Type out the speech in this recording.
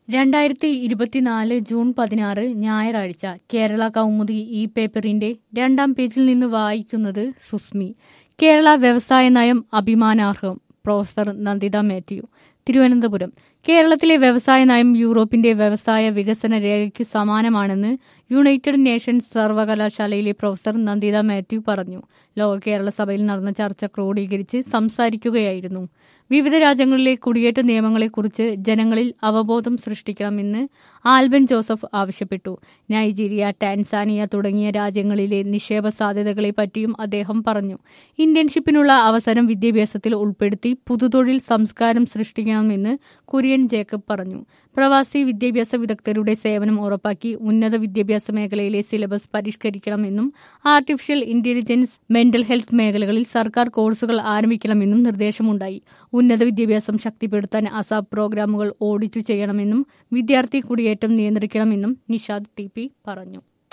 രണ്ടായിരത്തി ഇരുപത്തിനാല് ജൂൺ പതിനാറ് ഞായറാഴ്ച കേരള കൗമുദി ഈ പേപ്പറിന്റെ രണ്ടാം പേജിൽ നിന്ന് വായിക്കുന്നത് സുസ്മി കേരള വ്യവസായ നയം അഭിമാനാർഹം പ്രൊഫസർ നന്ദിത മാത്യു തിരുവനന്തപുരം കേരളത്തിലെ വ്യവസായ നയം യൂറോപ്പിന്റെ വ്യവസായ വികസന രേഖയ്ക്കു സമാനമാണെന്ന് യുണൈറ്റഡ് നേഷൻസ് സർവകലാശാലയിലെ പ്രൊഫസർ നന്ദിത മാത്യു പറഞ്ഞു ലോക കേരള സഭയിൽ നടന്ന ചർച്ച ക്രോഡീകരിച്ച് സംസാരിക്കുകയായിരുന്നു വിവിധ രാജ്യങ്ങളിലെ കുടിയേറ്റ നിയമങ്ങളെക്കുറിച്ച് ജനങ്ങളിൽ അവബോധം സൃഷ്ടിക്കണമെന്ന് ആൽബൻ ജോസഫ് ആവശ്യപ്പെട്ടു നൈജീരിയ ടാൻസാനിയ തുടങ്ങിയ രാജ്യങ്ങളിലെ നിക്ഷേപ സാധ്യതകളെ പറ്റിയും അദ്ദേഹം പറഞ്ഞു ഇന്റേൺഷിപ്പിനുള്ള അവസരം വിദ്യാഭ്യാസത്തിൽ ഉൾപ്പെടുത്തി പുതുതൊഴിൽ സംസ്കാരം സൃഷ്ടിക്കണമെന്ന് കുര്യൻ ജേക്കബ് പറഞ്ഞു പ്രവാസി വിദ്യാഭ്യാസ വിദഗ്ധരുടെ സേവനം ഉറപ്പാക്കി ഉന്നത വിദ്യാഭ്യാസ മേഖലയിലെ സിലബസ് പരിഷ്കരിക്കണമെന്നും ആർട്ടിഫിഷ്യൽ ഇന്റലിജൻസ് മെന്റൽ ഹെൽത്ത് മേഖലകളിൽ സർക്കാർ കോഴ്സുകൾ ആരംഭിക്കണമെന്നും നിർദ്ദേശമുണ്ടായി ഉന്നത വിദ്യാഭ്യാസം ശക്തിപ്പെടുത്താൻ അസാബ് പ്രോഗ്രാമുകൾ ഓഡിറ്റ് ചെയ്യണമെന്നും വിദ്യാർത്ഥി കുടിയേറ്റം നിയന്ത്രിക്കണമെന്നും നിഷാദ് ടി പി പറഞ്ഞു